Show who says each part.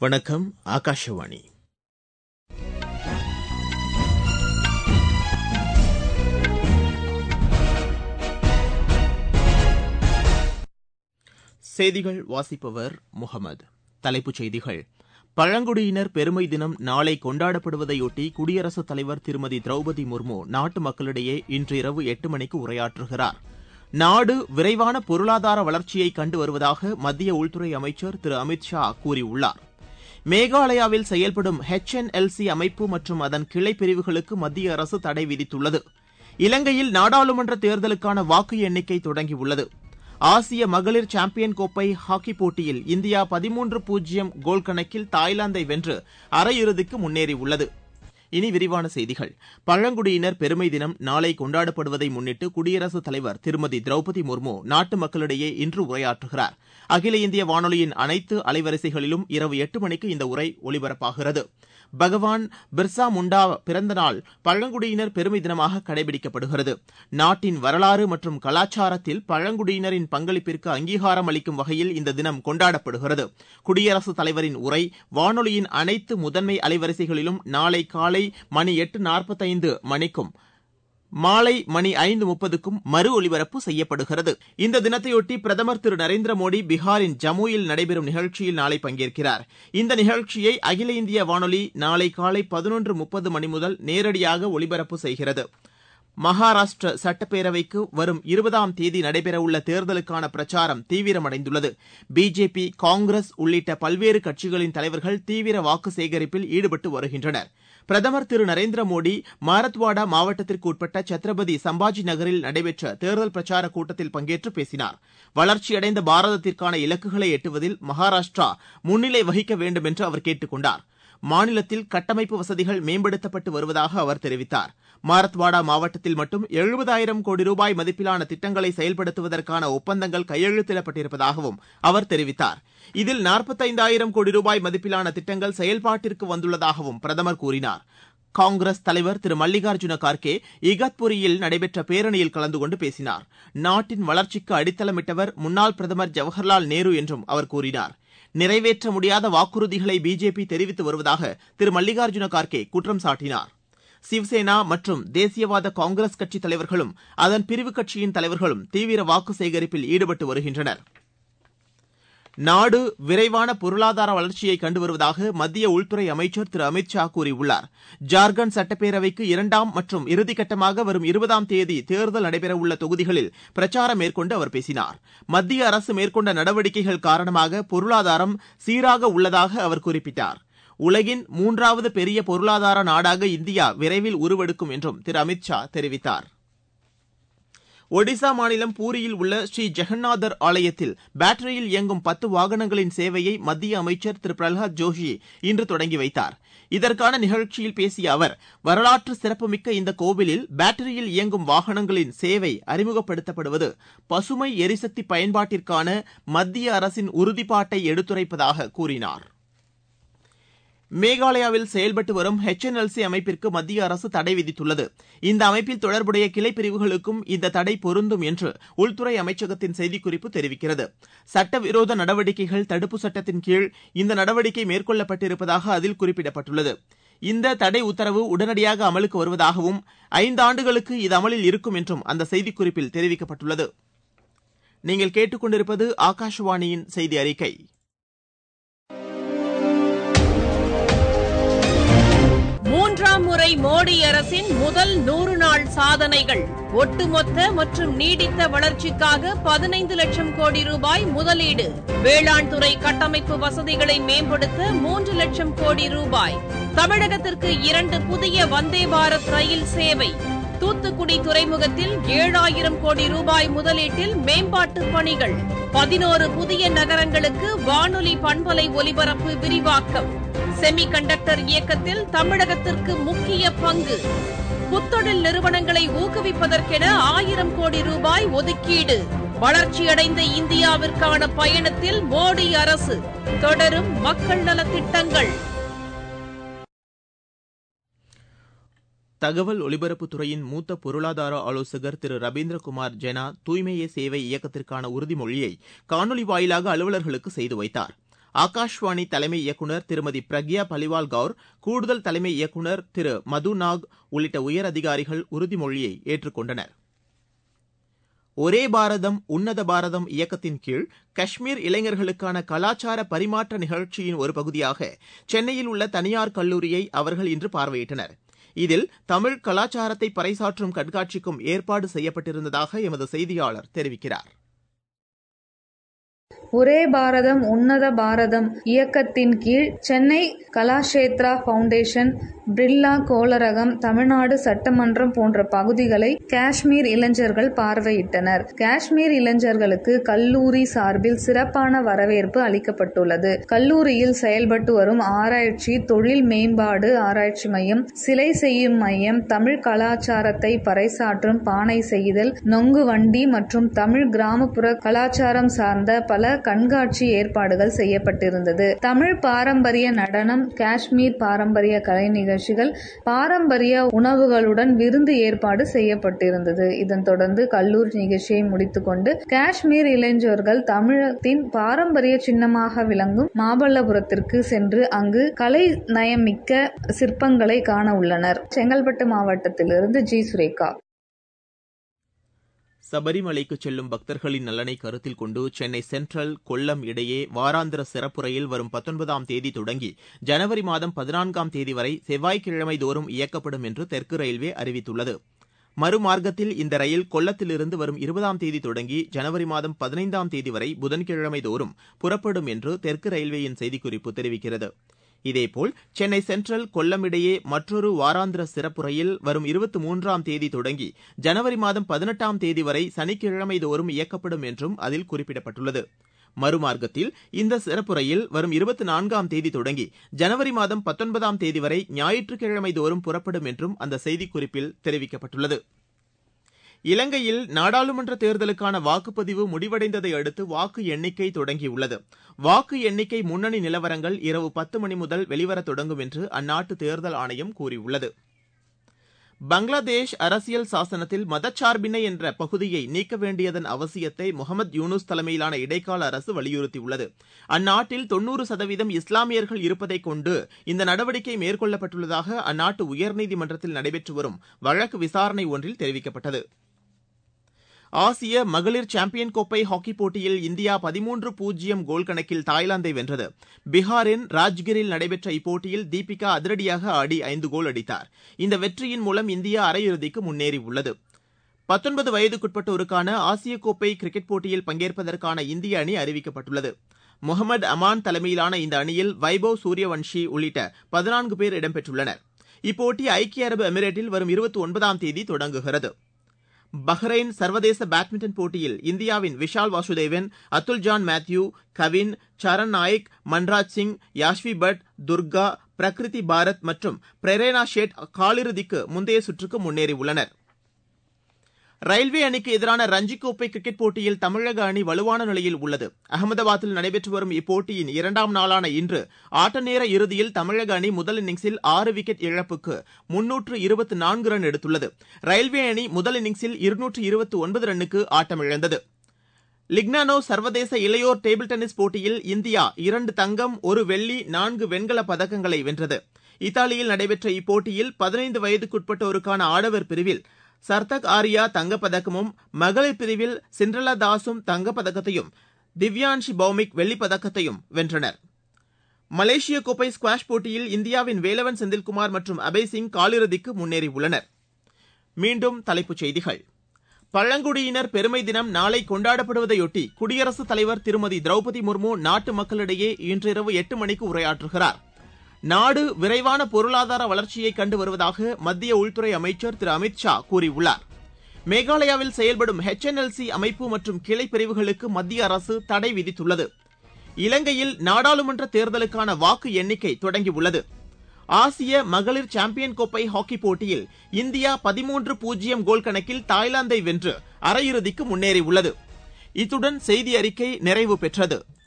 Speaker 1: வணக்கம் ஆகாஷவாணி செய்திகள் வாசிப்பவர் முகமது தலைப்புச் செய்திகள் பழங்குடியினர் பெருமை தினம் நாளை கொண்டாடப்படுவதையொட்டி குடியரசுத் தலைவர் திருமதி திரௌபதி முர்மு நாட்டு மக்களிடையே இன்று இரவு எட்டு மணிக்கு உரையாற்றுகிறார் நாடு விரைவான பொருளாதார வளர்ச்சியை கண்டு வருவதாக மத்திய உள்துறை அமைச்சர் திரு அமித் ஷா கூறியுள்ளார் மேகாலயாவில் செயல்படும் ஹெச் என் எல் சி அமைப்பு மற்றும் அதன் கிளை பிரிவுகளுக்கு மத்திய அரசு தடை விதித்துள்ளது இலங்கையில் நாடாளுமன்ற தேர்தலுக்கான வாக்கு எண்ணிக்கை தொடங்கியுள்ளது ஆசிய மகளிர் சாம்பியன் கோப்பை ஹாக்கி போட்டியில் இந்தியா பதிமூன்று பூஜ்ஜியம் கோல் கணக்கில் தாய்லாந்தை வென்று அரையிறுதிக்கு முன்னேறியுள்ளது இனி விரிவான செய்திகள் பழங்குடியினர் பெருமை தினம் நாளை கொண்டாடப்படுவதை முன்னிட்டு குடியரசுத் தலைவர் திருமதி திரௌபதி முர்மு நாட்டு மக்களிடையே இன்று உரையாற்றுகிறார் அகில இந்திய வானொலியின் அனைத்து அலைவரிசைகளிலும் இரவு எட்டு மணிக்கு இந்த உரை ஒலிபரப்பாகிறது பகவான் பிர்சா முண்டா பிறந்த நாள் பழங்குடியினர் பெருமை தினமாக கடைபிடிக்கப்படுகிறது நாட்டின் வரலாறு மற்றும் கலாச்சாரத்தில் பழங்குடியினரின் பங்களிப்பிற்கு அங்கீகாரம் அளிக்கும் வகையில் இந்த தினம் கொண்டாடப்படுகிறது குடியரசுத் தலைவரின் உரை வானொலியின் அனைத்து முதன்மை அலைவரிசைகளிலும் நாளை காலை மணி எட்டு நாற்பத்தைந்து மணிக்கும் மாலை மணி ஐந்து முப்பதுக்கும் மறு ஒலிபரப்பு செய்யப்படுகிறது இந்த தினத்தையொட்டி பிரதமர் திரு நரேந்திர மோடி பீகாரின் ஜம்முவில் நடைபெறும் நிகழ்ச்சியில் நாளை பங்கேற்கிறார் இந்த நிகழ்ச்சியை அகில இந்திய வானொலி நாளை காலை பதினொன்று முப்பது மணி முதல் நேரடியாக ஒலிபரப்பு செய்கிறது மகாராஷ்டிர சட்டப்பேரவைக்கு வரும் இருபதாம் தேதி நடைபெறவுள்ள தேர்தலுக்கான பிரச்சாரம் தீவிரமடைந்துள்ளது பிஜேபி காங்கிரஸ் உள்ளிட்ட பல்வேறு கட்சிகளின் தலைவர்கள் தீவிர வாக்கு சேகரிப்பில் ஈடுபட்டு வருகின்றனர் பிரதமர் திரு நரேந்திர மோடி மாரத்வாடா மாவட்டத்திற்கு உட்பட்ட சத்ரபதி சம்பாஜி நகரில் நடைபெற்ற தேர்தல் பிரச்சார கூட்டத்தில் பங்கேற்று பேசினார் வளர்ச்சியடைந்த பாரதத்திற்கான இலக்குகளை எட்டுவதில் மகாராஷ்டிரா முன்னிலை வகிக்க வேண்டும் என்று அவர் கேட்டுக் கொண்டார் மாநிலத்தில் கட்டமைப்பு வசதிகள் மேம்படுத்தப்பட்டு வருவதாக அவர் தெரிவித்தார் மாரத்வாடா மாவட்டத்தில் மட்டும் எழுபதாயிரம் கோடி ரூபாய் மதிப்பிலான திட்டங்களை செயல்படுத்துவதற்கான ஒப்பந்தங்கள் கையெழுத்திடப்பட்டிருப்பதாகவும் அவர் தெரிவித்தார் இதில் நாற்பத்தைந்தாயிரம் கோடி ரூபாய் மதிப்பிலான திட்டங்கள் செயல்பாட்டிற்கு வந்துள்ளதாகவும் பிரதமர் கூறினார் காங்கிரஸ் தலைவர் திரு மல்லிகார்ஜுன கார்கே இகத்புரியில் நடைபெற்ற பேரணியில் கலந்து கொண்டு பேசினார் நாட்டின் வளர்ச்சிக்கு அடித்தளமிட்டவர் முன்னாள் பிரதமர் ஜவஹர்லால் நேரு என்றும் அவர் கூறினார் நிறைவேற்ற முடியாத வாக்குறுதிகளை பிஜேபி தெரிவித்து வருவதாக திரு மல்லிகார்ஜுன கார்கே குற்றம் சாட்டினார் சிவசேனா மற்றும் தேசியவாத காங்கிரஸ் கட்சித் தலைவர்களும் அதன் பிரிவு கட்சியின் தலைவர்களும் தீவிர வாக்கு சேகரிப்பில் ஈடுபட்டு வருகின்றனர் நாடு விரைவான பொருளாதார வளர்ச்சியை கண்டு வருவதாக மத்திய உள்துறை அமைச்சர் திரு அமித் ஷா கூறியுள்ளார் ஜார்க்கண்ட் சட்டப்பேரவைக்கு இரண்டாம் மற்றும் இறுதிக்கட்டமாக வரும் இருபதாம் தேதி தேர்தல் நடைபெறவுள்ள தொகுதிகளில் பிரச்சாரம் மேற்கொண்டு அவர் பேசினார் மத்திய அரசு மேற்கொண்ட நடவடிக்கைகள் காரணமாக பொருளாதாரம் சீராக உள்ளதாக அவர் குறிப்பிட்டார் உலகின் மூன்றாவது பெரிய பொருளாதார நாடாக இந்தியா விரைவில் உருவெடுக்கும் என்றும் திரு அமித் ஷா தெரிவித்தார் ஒடிசா மாநிலம் பூரியில் உள்ள ஸ்ரீ ஜெகநாதர் ஆலயத்தில் பேட்டரியில் இயங்கும் பத்து வாகனங்களின் சேவையை மத்திய அமைச்சர் திரு பிரல்ஹாத் ஜோஷி இன்று தொடங்கி வைத்தார் இதற்கான நிகழ்ச்சியில் பேசிய அவர் வரலாற்று சிறப்புமிக்க இந்த கோவிலில் பேட்டரியில் இயங்கும் வாகனங்களின் சேவை அறிமுகப்படுத்தப்படுவது பசுமை எரிசக்தி பயன்பாட்டிற்கான மத்திய அரசின் உறுதிப்பாட்டை எடுத்துரைப்பதாக கூறினார் மேகாலயாவில் செயல்பட்டு வரும் ஹெச் என் எல் சி அமைப்பிற்கு மத்திய அரசு தடை விதித்துள்ளது இந்த அமைப்பில் தொடர்புடைய கிளை பிரிவுகளுக்கும் இந்த தடை பொருந்தும் என்று உள்துறை அமைச்சகத்தின் செய்திக்குறிப்பு தெரிவிக்கிறது சட்டவிரோத நடவடிக்கைகள் தடுப்பு சட்டத்தின் கீழ் இந்த நடவடிக்கை மேற்கொள்ளப்பட்டிருப்பதாக அதில் குறிப்பிடப்பட்டுள்ளது இந்த தடை உத்தரவு உடனடியாக அமலுக்கு வருவதாகவும் ஐந்தாண்டுகளுக்கு இது அமலில் இருக்கும் என்றும் அந்த செய்திக்குறிப்பில் தெரிவிக்கப்பட்டுள்ளது நீங்கள் கேட்டுக்கொண்டிருப்பது ஆகாஷவாணியின் செய்தி அறிக்கை
Speaker 2: மூன்றாம் முறை மோடி அரசின் முதல் நூறு நாள் சாதனைகள் ஒட்டுமொத்த மற்றும் நீடித்த வளர்ச்சிக்காக பதினைந்து லட்சம் கோடி ரூபாய் முதலீடு வேளாண் துறை கட்டமைப்பு வசதிகளை மேம்படுத்த மூன்று லட்சம் கோடி ரூபாய் தமிழகத்திற்கு இரண்டு புதிய வந்தே பாரத் ரயில் சேவை தூத்துக்குடி துறைமுகத்தில் ஏழாயிரம் கோடி ரூபாய் முதலீட்டில் மேம்பாட்டு பணிகள் பதினோரு புதிய நகரங்களுக்கு வானொலி பண்பலை ஒலிபரப்பு விரிவாக்கம் செமி கண்டக்டர் இயக்கத்தில் தமிழகத்திற்கு முக்கிய பங்கு புத்தொழில் நிறுவனங்களை ஊக்குவிப்பதற்கென ஆயிரம் கோடி ரூபாய் ஒதுக்கீடு வளர்ச்சியடைந்த இந்தியாவிற்கான பயணத்தில் மோடி அரசு தொடரும் மக்கள் நலத்திட்டங்கள்
Speaker 1: தகவல் ஒலிபரப்புத்துறையின் மூத்த பொருளாதார ஆலோசகர் திரு ரபீந்திரகுமார் ஜெனா தூய்மையே சேவை இயக்கத்திற்கான உறுதிமொழியை காணொலி வாயிலாக அலுவலர்களுக்கு செய்து வைத்தார் ஆகாஷ்வாணி தலைமை இயக்குநர் திருமதி பிரக்யா பலிவால் கவுர் கூடுதல் தலைமை இயக்குநர் திரு மது நாக் உள்ளிட்ட உயர் அதிகாரிகள் உறுதிமொழியை ஏற்றுக்கொண்டனர் ஒரே பாரதம் உன்னத பாரதம் இயக்கத்தின் கீழ் காஷ்மீர் இளைஞர்களுக்கான கலாச்சார பரிமாற்ற நிகழ்ச்சியின் ஒரு பகுதியாக சென்னையில் உள்ள தனியார் கல்லூரியை அவர்கள் இன்று பார்வையிட்டனர் இதில் தமிழ் கலாச்சாரத்தை பறைசாற்றும் கண்காட்சிக்கும் ஏற்பாடு செய்யப்பட்டிருந்ததாக எமது செய்தியாளர் தெரிவிக்கிறார்
Speaker 3: ஒரே பாரதம் உன்னத பாரதம் இயக்கத்தின் கீழ் சென்னை கலாஷேத்ரா பவுண்டேஷன் பிர்லா கோளரகம் தமிழ்நாடு சட்டமன்றம் போன்ற பகுதிகளை காஷ்மீர் இளைஞர்கள் பார்வையிட்டனர் காஷ்மீர் இளைஞர்களுக்கு கல்லூரி சார்பில் சிறப்பான வரவேற்பு அளிக்கப்பட்டுள்ளது கல்லூரியில் செயல்பட்டு வரும் ஆராய்ச்சி தொழில் மேம்பாடு ஆராய்ச்சி மையம் சிலை செய்யும் மையம் தமிழ் கலாச்சாரத்தை பறைசாற்றும் பானை செய்தல் நொங்கு வண்டி மற்றும் தமிழ் கிராமப்புற கலாச்சாரம் சார்ந்த பல கண்காட்சி ஏற்பாடுகள் செய்யப்பட்டிருந்தது தமிழ் பாரம்பரிய நடனம் காஷ்மீர் பாரம்பரிய கலை நிகழ்ச்சிகள் பாரம்பரிய உணவுகளுடன் விருந்து ஏற்பாடு செய்யப்பட்டிருந்தது இதன் தொடர்ந்து கல்லூரி நிகழ்ச்சியை முடித்துக்கொண்டு காஷ்மீர் இளைஞர்கள் தமிழகத்தின் பாரம்பரிய சின்னமாக விளங்கும் மாமல்லபுரத்திற்கு சென்று அங்கு கலை நயமிக்க சிற்பங்களை காண உள்ளனர் செங்கல்பட்டு மாவட்டத்திலிருந்து ஜி சுரேகா
Speaker 1: சபரிமலைக்கு செல்லும் பக்தர்களின் நலனை கருத்தில் கொண்டு சென்னை சென்ட்ரல் கொல்லம் இடையே வாராந்திர சிறப்பு ரயில் வரும் பத்தொன்பதாம் தேதி தொடங்கி ஜனவரி மாதம் பதினான்காம் தேதி வரை செவ்வாய்க்கிழமை தோறும் இயக்கப்படும் என்று தெற்கு ரயில்வே அறிவித்துள்ளது மறுமார்க்கத்தில் இந்த ரயில் கொல்லத்திலிருந்து வரும் இருபதாம் தேதி தொடங்கி ஜனவரி மாதம் பதினைந்தாம் தேதி வரை புதன்கிழமை தோறும் புறப்படும் என்று தெற்கு ரயில்வேயின் செய்திக்குறிப்பு தெரிவிக்கிறது இதேபோல் சென்னை சென்ட்ரல் கொல்லம் இடையே மற்றொரு வாராந்திர சிறப்பு ரயில் வரும் இருபத்தி மூன்றாம் தேதி தொடங்கி ஜனவரி மாதம் பதினெட்டாம் தேதி வரை சனிக்கிழமை தோறும் இயக்கப்படும் என்றும் அதில் குறிப்பிடப்பட்டுள்ளது மறுமார்க்கத்தில் இந்த சிறப்பு ரயில் வரும் இருபத்தி நான்காம் தேதி தொடங்கி ஜனவரி மாதம் பத்தொன்பதாம் தேதி வரை ஞாயிற்றுக்கிழமை தோறும் புறப்படும் என்றும் அந்த செய்திக்குறிப்பில் தெரிவிக்கப்பட்டுள்ளது இலங்கையில் நாடாளுமன்ற தேர்தலுக்கான வாக்குப்பதிவு முடிவடைந்ததை அடுத்து வாக்கு எண்ணிக்கை தொடங்கியுள்ளது வாக்கு எண்ணிக்கை முன்னணி நிலவரங்கள் இரவு பத்து மணி முதல் வெளிவரத் தொடங்கும் என்று அந்நாட்டு தேர்தல் ஆணையம் கூறியுள்ளது பங்களாதேஷ் அரசியல் சாசனத்தில் மதச்சார்பின்மை என்ற பகுதியை நீக்க வேண்டியதன் அவசியத்தை முகமது யூனுஸ் தலைமையிலான இடைக்கால அரசு வலியுறுத்தியுள்ளது அந்நாட்டில் தொன்னூறு சதவீதம் இஸ்லாமியர்கள் இருப்பதைக் கொண்டு இந்த நடவடிக்கை மேற்கொள்ளப்பட்டுள்ளதாக அந்நாட்டு உயர்நீதிமன்றத்தில் நடைபெற்று வரும் வழக்கு விசாரணை ஒன்றில் தெரிவிக்கப்பட்டது ஆசிய மகளிர் சாம்பியன் கோப்பை ஹாக்கிப் போட்டியில் இந்தியா பதிமூன்று பூஜ்ஜியம் கோல் கணக்கில் தாய்லாந்தை வென்றது பீகாரின் ராஜ்கிரில் நடைபெற்ற இப்போட்டியில் தீபிகா அதிரடியாக ஆடி ஐந்து கோல் அடித்தார் இந்த வெற்றியின் மூலம் இந்தியா அரையிறுதிக்கு முன்னேறியுள்ளது பத்தொன்பது வயதுக்குட்பட்டோருக்கான ஆசிய கோப்பை கிரிக்கெட் போட்டியில் பங்கேற்பதற்கான இந்திய அணி அறிவிக்கப்பட்டுள்ளது முகமது அமான் தலைமையிலான இந்த அணியில் வைபவ் சூரியவன்ஷி உள்ளிட்ட பதினான்கு பேர் இடம்பெற்றுள்ளனர் இப்போட்டி ஐக்கிய அரபு எமிரேட்டில் வரும் இருபத்தி ஒன்பதாம் தேதி தொடங்குகிறது பஹ்ரைன் சர்வதேச பேட்மிண்டன் போட்டியில் இந்தியாவின் விஷால் வாசுதேவன் அதுல் ஜான் மேத்யூ கவின் சரண் நாயக் மன்ராஜ் சிங் யாஷ்வி பட் துர்கா பிரகிருதி பாரத் மற்றும் பிரேரணா ஷேட் காலிறுதிக்கு முந்தைய சுற்றுக்கு முன்னேறியுள்ளனர் ரயில்வே அணிக்கு எதிரான ரஞ்சி கோப்பை கிரிக்கெட் போட்டியில் தமிழக அணி வலுவான நிலையில் உள்ளது அகமதாபாத்தில் நடைபெற்று வரும் இப்போட்டியின் இரண்டாம் நாளான இன்று ஆட்ட நேர இறுதியில் தமிழக அணி முதல் இன்னிங்ஸில் ஆறு விக்கெட் இழப்புக்கு முன்னூற்று இருபத்தி நான்கு ரன் எடுத்துள்ளது ரயில்வே அணி முதல் இன்னிங்ஸில் இருநூற்று இருபத்தி ஒன்பது ரன்னுக்கு ஆட்டமிழந்தது லிக்னானோ சர்வதேச இளையோர் டேபிள் டென்னிஸ் போட்டியில் இந்தியா இரண்டு தங்கம் ஒரு வெள்ளி நான்கு வெண்கலப் பதக்கங்களை வென்றது இத்தாலியில் நடைபெற்ற இப்போட்டியில் பதினைந்து வயதுக்குட்பட்டோருக்கான ஆடவர் பிரிவில் சர்தக் ஆரியா தங்கப்பதக்கமும் மகளிர் பிரிவில் சிண்ட்ரலா தாஸும் தங்கப்பதக்கத்தையும் திவ்யான்ஷி பௌமிக் வெள்ளிப் பதக்கத்தையும் வென்றனர் மலேசிய கோப்பை ஸ்குவாஷ் போட்டியில் இந்தியாவின் வேலவன் செந்தில்குமார் மற்றும் அபய் சிங் காலிறுதிக்கு முன்னேறியுள்ளனர் மீண்டும் தலைப்புச் செய்திகள் பழங்குடியினர் பெருமை தினம் நாளை கொண்டாடப்படுவதையொட்டி குடியரசுத் தலைவர் திருமதி திரௌபதி முர்மு நாட்டு மக்களிடையே இன்றிரவு எட்டு மணிக்கு உரையாற்றுகிறார் நாடு விரைவான பொருளாதார வளர்ச்சியை கண்டு வருவதாக மத்திய உள்துறை அமைச்சர் திரு அமித் ஷா கூறியுள்ளார் மேகாலயாவில் செயல்படும் ஹெச்என்எல்சி அமைப்பு மற்றும் கிளை பிரிவுகளுக்கு மத்திய அரசு தடை விதித்துள்ளது இலங்கையில் நாடாளுமன்ற தேர்தலுக்கான வாக்கு எண்ணிக்கை தொடங்கியுள்ளது ஆசிய மகளிர் சாம்பியன் கோப்பை ஹாக்கி போட்டியில் இந்தியா பதிமூன்று பூஜ்ஜியம் கோல் கணக்கில் தாய்லாந்தை வென்று அரையிறுதிக்கு முன்னேறியுள்ளது இத்துடன் செய்தி அறிக்கை நிறைவு பெற்றது